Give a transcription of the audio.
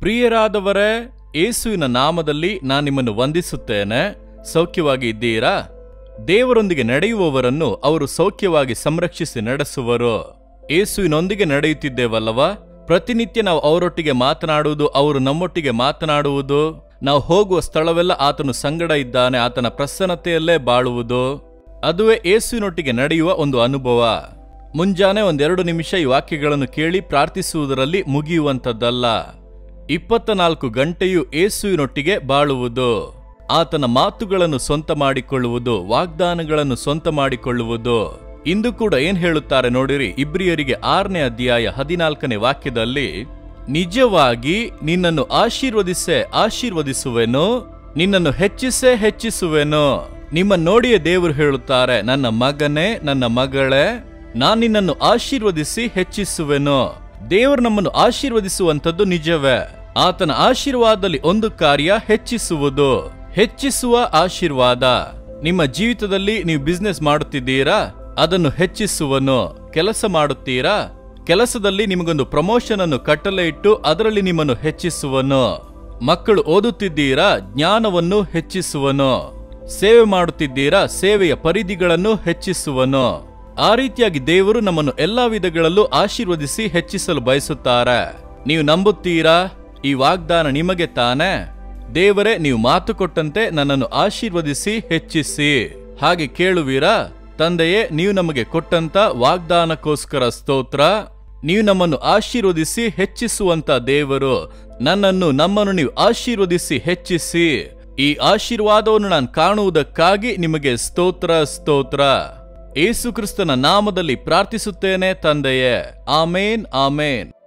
ಪ್ರಿಯರಾದವರೇ ಯೇಸುವಿನ ನಾಮದಲ್ಲಿ ನಾನು ನಿಮ್ಮನ್ನು ವಂದಿಸುತ್ತೇನೆ ಸೌಖ್ಯವಾಗಿ ಇದ್ದೀರಾ ದೇವರೊಂದಿಗೆ ನಡೆಯುವವರನ್ನು ಅವರು ಸೌಖ್ಯವಾಗಿ ಸಂರಕ್ಷಿಸಿ ನಡೆಸುವರು ಯೇಸುವಿನೊಂದಿಗೆ ನಡೆಯುತ್ತಿದ್ದೇವಲ್ಲವಾ ಪ್ರತಿನಿತ್ಯ ನಾವು ಅವರೊಟ್ಟಿಗೆ ಮಾತನಾಡುವುದು ಅವರು ನಮ್ಮೊಟ್ಟಿಗೆ ಮಾತನಾಡುವುದು ನಾವು ಹೋಗುವ ಸ್ಥಳವೆಲ್ಲ ಆತನು ಸಂಗಡ ಇದ್ದಾನೆ ಆತನ ಪ್ರಸನ್ನತೆಯಲ್ಲೇ ಬಾಳುವುದು ಅದುವೇ ಯೇಸುವಿನೊಟ್ಟಿಗೆ ನಡೆಯುವ ಒಂದು ಅನುಭವ ಮುಂಜಾನೆ ಒಂದೆರಡು ನಿಮಿಷ ಈ ವಾಕ್ಯಗಳನ್ನು ಕೇಳಿ ಪ್ರಾರ್ಥಿಸುವುದರಲ್ಲಿ ಮುಗಿಯುವಂಥದ್ದಲ್ಲ ಇಪ್ಪತ್ತ ನಾಲ್ಕು ಗಂಟೆಯು ಯೇಸುವಿನೊಟ್ಟಿಗೆ ಬಾಳುವುದು ಆತನ ಮಾತುಗಳನ್ನು ಸ್ವಂತ ಮಾಡಿಕೊಳ್ಳುವುದು ವಾಗ್ದಾನಗಳನ್ನು ಸ್ವಂತ ಮಾಡಿಕೊಳ್ಳುವುದು ಇಂದು ಕೂಡ ಏನ್ ಹೇಳುತ್ತಾರೆ ನೋಡಿರಿ ಇಬ್ರಿಯರಿಗೆ ಆರನೇ ಅಧ್ಯಾಯ ಹದಿನಾಲ್ಕನೇ ವಾಕ್ಯದಲ್ಲಿ ನಿಜವಾಗಿ ನಿನ್ನನ್ನು ಆಶೀರ್ವದಿಸೆ ಆಶೀರ್ವದಿಸುವೆನು ನಿನ್ನನ್ನು ಹೆಚ್ಚಿಸೇ ಹೆಚ್ಚಿಸುವೆನು ನಿಮ್ಮ ನೋಡಿಯೇ ದೇವರು ಹೇಳುತ್ತಾರೆ ನನ್ನ ಮಗನೇ ನನ್ನ ಮಗಳೇ ನಾನ್ ನಿನ್ನನ್ನು ಆಶೀರ್ವದಿಸಿ ಹೆಚ್ಚಿಸುವೆನು ದೇವರು ನಮ್ಮನ್ನು ಆಶೀರ್ವದಿಸುವಂಥದ್ದು ನಿಜವೇ ಆತನ ಆಶೀರ್ವಾದದಲ್ಲಿ ಒಂದು ಕಾರ್ಯ ಹೆಚ್ಚಿಸುವುದು ಹೆಚ್ಚಿಸುವ ಆಶೀರ್ವಾದ ನಿಮ್ಮ ಜೀವಿತದಲ್ಲಿ ನೀವು ಬಿಸ್ನೆಸ್ ಮಾಡುತ್ತಿದ್ದೀರಾ ಅದನ್ನು ಹೆಚ್ಚಿಸುವನು ಕೆಲಸ ಮಾಡುತ್ತೀರಾ ಕೆಲಸದಲ್ಲಿ ನಿಮಗೊಂದು ಪ್ರಮೋಷನ್ ಅನ್ನು ಕಟ್ಟಲೆ ಇಟ್ಟು ಅದರಲ್ಲಿ ನಿಮ್ಮನ್ನು ಹೆಚ್ಚಿಸುವನು ಮಕ್ಕಳು ಓದುತ್ತಿದ್ದೀರಾ ಜ್ಞಾನವನ್ನು ಹೆಚ್ಚಿಸುವನು ಸೇವೆ ಮಾಡುತ್ತಿದ್ದೀರಾ ಸೇವೆಯ ಪರಿಧಿಗಳನ್ನು ಹೆಚ್ಚಿಸುವನು ಆ ರೀತಿಯಾಗಿ ದೇವರು ನಮ್ಮನ್ನು ಎಲ್ಲಾ ವಿಧಗಳಲ್ಲೂ ಆಶೀರ್ವದಿಸಿ ಹೆಚ್ಚಿಸಲು ಬಯಸುತ್ತಾರೆ ನೀವು ನಂಬುತ್ತೀರಾ ಈ ವಾಗ್ದಾನ ನಿಮಗೆ ತಾನೇ ದೇವರೇ ನೀವು ಮಾತು ಕೊಟ್ಟಂತೆ ನನ್ನನ್ನು ಆಶೀರ್ವದಿಸಿ ಹೆಚ್ಚಿಸಿ ಹಾಗೆ ಕೇಳುವಿರಾ ತಂದೆಯೇ ನೀವು ನಮಗೆ ಕೊಟ್ಟಂತ ವಾಗ್ದಾನಕ್ಕೋಸ್ಕರ ಸ್ತೋತ್ರ ನೀವು ನಮ್ಮನ್ನು ಆಶೀರ್ವದಿಸಿ ಹೆಚ್ಚಿಸುವಂತ ದೇವರು ನನ್ನನ್ನು ನಮ್ಮನ್ನು ನೀವು ಆಶೀರ್ವದಿಸಿ ಹೆಚ್ಚಿಸಿ ಈ ಆಶೀರ್ವಾದವನ್ನು ನಾನು ಕಾಣುವುದಕ್ಕಾಗಿ ನಿಮಗೆ ಸ್ತೋತ್ರ ಸ್ತೋತ್ರ ಏಸು ಕ್ರಿಸ್ತನ ನಾಮದಲ್ಲಿ ಪ್ರಾರ್ಥಿಸುತ್ತೇನೆ ತಂದೆಯೇ ಆಮೇನ್ ಆಮೇನ್